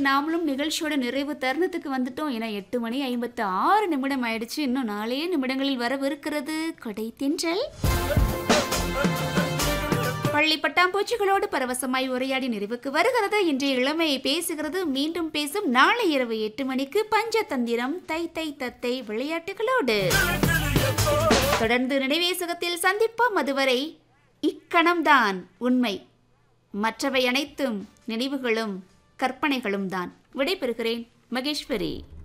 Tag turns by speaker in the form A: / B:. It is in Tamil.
A: நாமளும் நிகழ்ச்சியோட நிறைவு தருணத்துக்கு வந்துட்டோம் ஏன்னா எட்டு மணி ஐம்பத்து ஆறு நிமிடம் ஆயிடுச்சு இன்னும் நாலே நிமிடங்களில் வரவிருக்கிறது கொடை தென்றல் பள்ளி பட்டாம்பூச்சிகளோடு பரவசமாய் உரையாடி நிறைவுக்கு வருகிறது இன்றைய இளமையை பேசுகிறது மீண்டும் பேசும் நாளை இரவு எட்டு மணிக்கு பஞ்சதந்திரம் தை தை தத்தை விளையாட்டுகளோடு தொடர்ந்து நினைவேசகத்தில் சந்திப்போம் அதுவரை இக்கணம்தான் உண்மை மற்றவை அனைத்தும் நினைவுகளும் கற்பனைகளும் தான் விடைபெறுகிறேன் மகேஸ்வரி